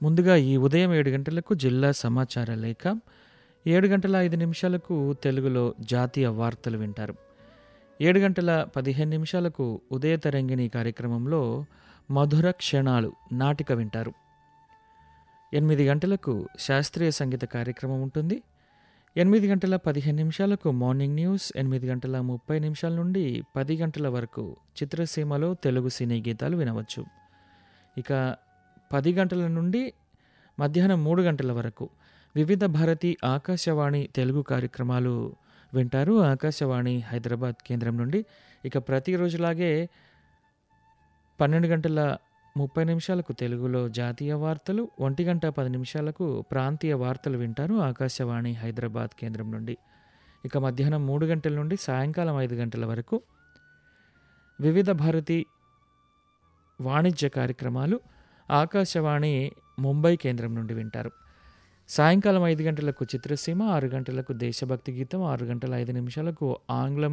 ముందుగా ఈ ఉదయం ఏడు గంటలకు జిల్లా సమాచార లేఖ ఏడు గంటల ఐదు నిమిషాలకు తెలుగులో జాతీయ వార్తలు వింటారు ఏడు గంటల పదిహేను నిమిషాలకు ఉదయ తరంగిణి కార్యక్రమంలో మధుర క్షణాలు నాటిక వింటారు ఎనిమిది గంటలకు శాస్త్రీయ సంగీత కార్యక్రమం ఉంటుంది ఎనిమిది గంటల పదిహేను నిమిషాలకు మార్నింగ్ న్యూస్ ఎనిమిది గంటల ముప్పై నిమిషాల నుండి పది గంటల వరకు చిత్రసీమలో తెలుగు సినీ గీతాలు వినవచ్చు ఇక పది గంటల నుండి మధ్యాహ్నం మూడు గంటల వరకు వివిధ భారతి ఆకాశవాణి తెలుగు కార్యక్రమాలు వింటారు ఆకాశవాణి హైదరాబాద్ కేంద్రం నుండి ఇక ప్రతిరోజులాగే పన్నెండు గంటల ముప్పై నిమిషాలకు తెలుగులో జాతీయ వార్తలు ఒంటి గంట పది నిమిషాలకు ప్రాంతీయ వార్తలు వింటారు ఆకాశవాణి హైదరాబాద్ కేంద్రం నుండి ఇక మధ్యాహ్నం మూడు గంటల నుండి సాయంకాలం ఐదు గంటల వరకు వివిధ భారతి వాణిజ్య కార్యక్రమాలు ఆకాశవాణి ముంబై కేంద్రం నుండి వింటారు సాయంకాలం ఐదు గంటలకు చిత్రసీమ ఆరు గంటలకు దేశభక్తి గీతం ఆరు గంటల ఐదు నిమిషాలకు ఆంగ్లం